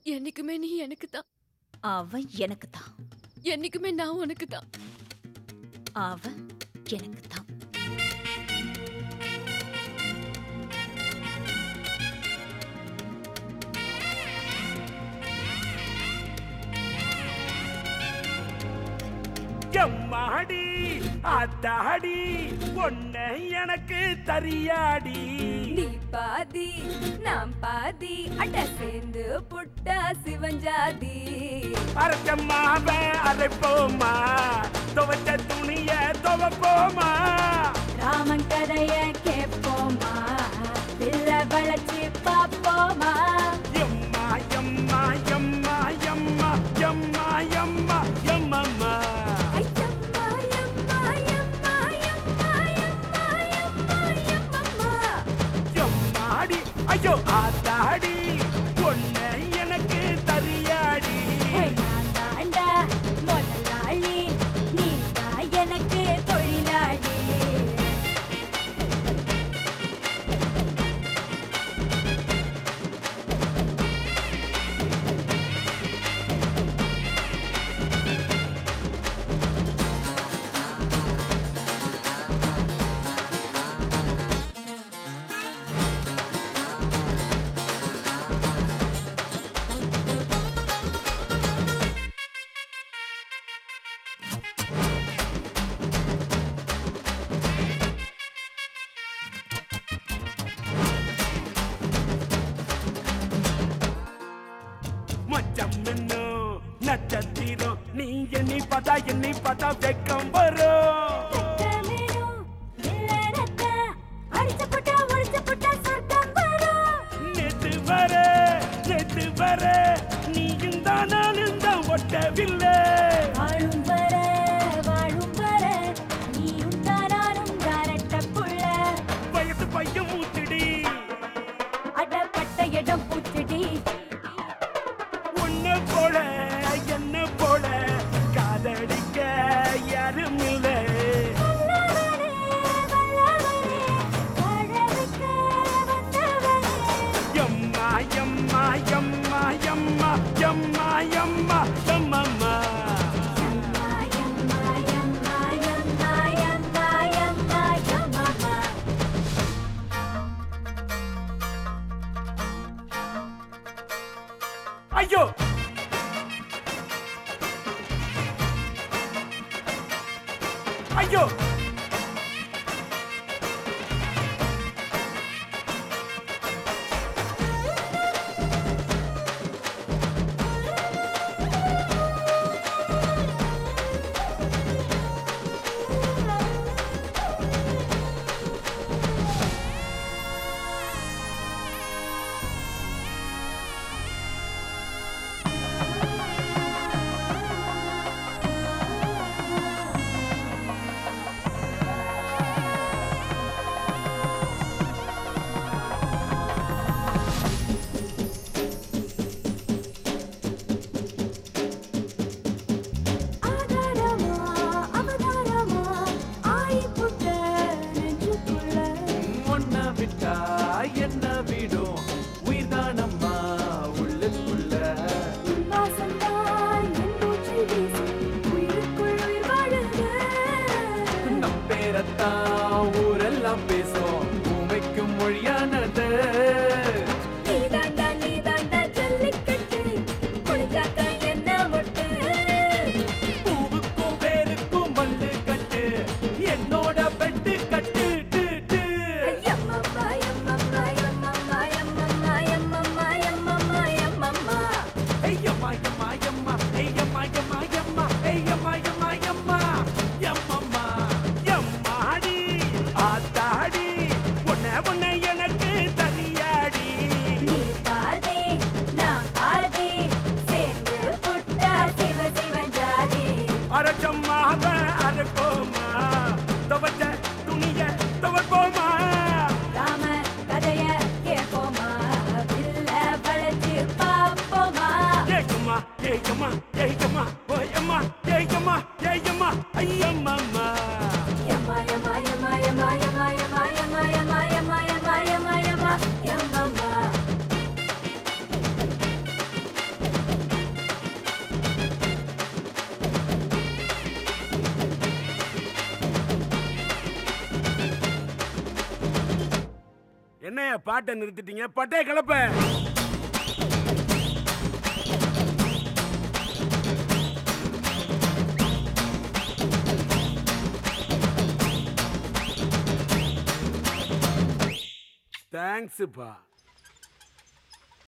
என்னைக்குமே நீ எனக்கு தான் அவன் எனக்கு தான் என்னைக்குமே நான் உனக்கு தான் அவன் எனக்கு தான் எம்மாடி அத்தாடி பொண்ண எனக்கு தரியாடி நீ பாதி நாம் பாதி அட சேர்ந்து புட்டா சிவஞ்சாதி அரைச்சம்மாவ அரைப்போமா துவைச்ச துணிய துவைப்போமா ராமன் கதைய கேட்போமா பிள்ளை வளர்ச்சி பாப்போமா எம்மா எம்மா எம்மா எம்மா எம்மா எம்மா எம்மம்மா ஐயம்மா, எம்மா, எம்மா, எம்மா, எம்மா, எம்மா, எம்மம்மா. எம்மாடி ஐயோ ஆத்தாடி பொண்ண எனக்கு தரியாடி ஏய், நான் தாண்டா முதலாளி, நீதான் எனக்கு தொழிலாளி மச்சம் என்னும் நட்சத்திரம் நீ எண்ணி பார்த்தா எண்ணி பார்த்தா வெக்கம் வரும் ரத்தமேனும் இல்லை ரத்த, அடிச்சு புட்டா, ஒழிச்சு புட்டா சொர்க்கம் வரும். நேத்து வர நேத்து வர நீயும் தான் நானும் தான் ஒட்டவில்லை வாழும் வர, வாழும் வர, நீயும் தான் நானும் தாரட்ட புள்ள. வயசு பையன் மூத்துடி அடப்பட்ட இடம் பூச்செடி உன்னை போல என்ன போல காதடிக்க யாரும் இல்லை வல்லவனே, வல்லவனே, வாழ வைக்க வந்தவனே. எம்மா எம்மா எம்மா எம்மா எம்மா எம்மா எம்மம்மா எம்மா, எம்மா, எம்மா, எம்மா, எம்மா, எம்மா, எம்மம்மா. ஐயோ ஐயோ ஆதாரமா, அவதாரமா, ஆயிப்புட்ட நெஞ்சுக்குள்ள. ஒன்ன விட்டா என்ன விடும் உயிர்தானம்மா உள்ளுக்குள்ள உன் வாசம்தான் என் மூச்சில் வீசும், உயிருக்குள் உயிர் வாழுது. நம் பேரத்தான் ஊரெல்லாம் பேசும் உமைக்கும் மொழியானது நீதாண்டா, நீதாண்டா ஜல்லிக்கட்டு, குடிச்சாக்க என்ன மொட்டு? பூவுக்கும் வேருக்கும் மல்லு கட்டு என்னோட பெட்டு கட்டு டு, டு. எம்மம்மா, எம்மம்மா, எம்மம்மா, எம்மம்மா, எம்மம்மா, எம்மம்மா, எம்மம்மா. ஐயம்மா எம்மா எம்மா ஐயம்மா எம்மா எம்மா ஐயம்மா எம்மா எம்மா எம்மம்மா எம்மாடி ஆத்தாடி உன்னை உன்னை எனக்கு தனியாடி நீ பாதி, நான் பாதி, சேர்ந்து புட்டா சிவ சிவ ஜாதி. அரைச்சம்மாவ அரைப்போமா துவைச்ச துணிய துவைப்போமா ராம கதைய கேட்போமா, வில்ல வளைச்சு பாப்போமா. ஏயம்மா ஏயம்மா ஏயம்மா ஓயம்மா ஏயம்மா ஏயம்மா ஐயம்மா எம்மா, எம்மா, எம்மா, எம்மா, எம்மா, எம்மா, எம்மா, எம்மா, எம்மா, எம்மா, எம்மா, எம்மா, எம்மம்மா. என்னைய பாட்டை நிறுத்திட்டீங்க பட்டே கிளப்ப தேங்க்ஸ்ப்பா